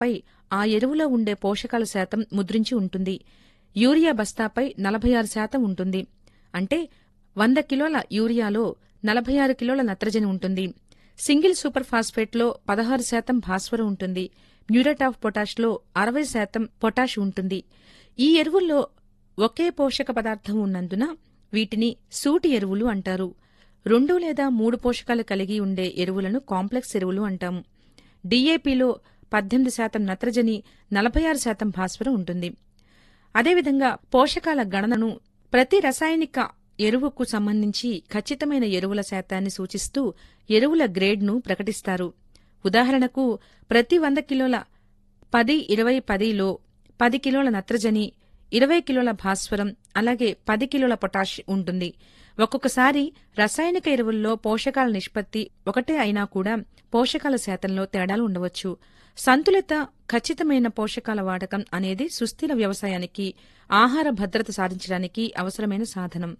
పై ఆ ఎరువులో ఉండే పోషకాల శాతం ముద్రించి ఉంటుంది యూరియా బస్తాపై నలభై ఆరు శాతం ఉంటుంది అంటే వంద కిలోల యూరియాలో నలభై ఆరు కిలోల నత్రజని ఉంటుంది సింగిల్ సూపర్ ఫాస్ఫేట్లో పదహారు శాతం భాస్వరం ఉంటుంది మ్యూరేట్ ఆఫ్ పొటాష్లో అరవై శాతం పొటాష్ ఉంటుంది ఈ ఎరువుల్లో ఒకే పోషక పదార్థం ఉన్నందున వీటిని సూటి ఎరువులు అంటారు రెండు లేదా మూడు పోషకాలు కలిగి ఉండే ఎరువులను కాంప్లెక్స్ ఎరువులు అంటాము డీఏపీలో పద్దెనిమిది శాతం నత్రజని నలభై ఆరు శాతం భాస్వరం ఉంటుంది అదేవిధంగా పోషకాల గణనను ప్రతి రసాయనిక ఎరువుకు సంబంధించి ఖచ్చితమైన ఎరువుల శాతాన్ని సూచిస్తూ ఎరువుల గ్రేడ్ను ప్రకటిస్తారు ఉదాహరణకు ప్రతి వంద కిలోల పది ఇరవై పదిలో పది కిలోల నత్రజని ఇరవై కిలోల భాస్వరం అలాగే పది కిలోల పొటాష్ ఉంటుంది ఒక్కొక్కసారి రసాయనిక ఎరువుల్లో పోషకాల నిష్పత్తి ఒకటే అయినా కూడా పోషకాల శాతంలో తేడాలు ఉండవచ్చు సంతులిత ఖచ్చితమైన పోషకాల వాడకం అనేది సుస్థిర వ్యవసాయానికి ఆహార భద్రత సాధించడానికి అవసరమైన సాధనం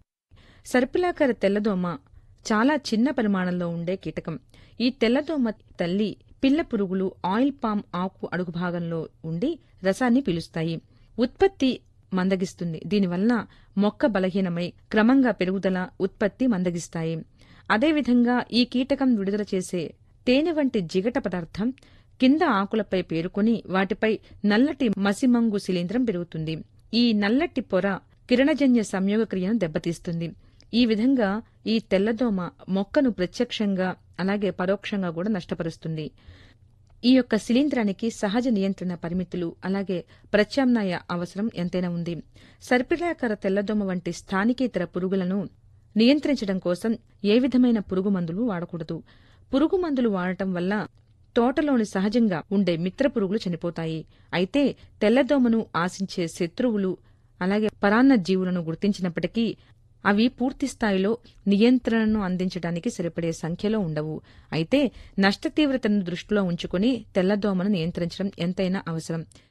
సర్పిలాకర తెల్లదోమ చాలా చిన్న పరిమాణంలో ఉండే కీటకం ఈ తెల్లదోమ తల్లి పిల్ల పురుగులు ఆయిల్ పామ్ ఆకు అడుగు భాగంలో ఉండి రసాన్ని పీలుస్తాయి ఉత్పత్తి మందగిస్తుంది దీనివల్ల మొక్క బలహీనమై క్రమంగా పెరుగుదల ఉత్పత్తి మందగిస్తాయి అదేవిధంగా ఈ కీటకం విడుదల చేసే తేనె వంటి జిగట పదార్థం కింద ఆకులపై పేరుకొని వాటిపై నల్లటి మసిమంగు శిలీంద్రం పెరుగుతుంది ఈ నల్లటి పొర కిరణజన్య సంయోగ క్రియను దెబ్బతీస్తుంది ఈ విధంగా ఈ తెల్లదోమ మొక్కను ప్రత్యక్షంగా అలాగే పరోక్షంగా కూడా నష్టపరుస్తుంది ఈ యొక్క శిలీంధ్రానికి సహజ నియంత్రణ పరిమితులు అలాగే ప్రత్యామ్నాయ అవసరం ఎంతైనా ఉంది సర్పిలాకర తెల్లదోమ వంటి స్థానికేతర పురుగులను నియంత్రించడం కోసం ఏ విధమైన పురుగు మందులు వాడకూడదు పురుగు మందులు వాడటం వల్ల తోటలోని సహజంగా ఉండే మిత్ర పురుగులు చనిపోతాయి అయితే తెల్లదోమను ఆశించే శత్రువులు అలాగే పరాన్న జీవులను గుర్తించినప్పటికీ అవి పూర్తి స్థాయిలో నియంత్రణను అందించడానికి సరిపడే సంఖ్యలో ఉండవు అయితే నష్ట తీవ్రతను దృష్టిలో ఉంచుకుని తెల్లదోమను నియంత్రించడం ఎంతైనా అవసరం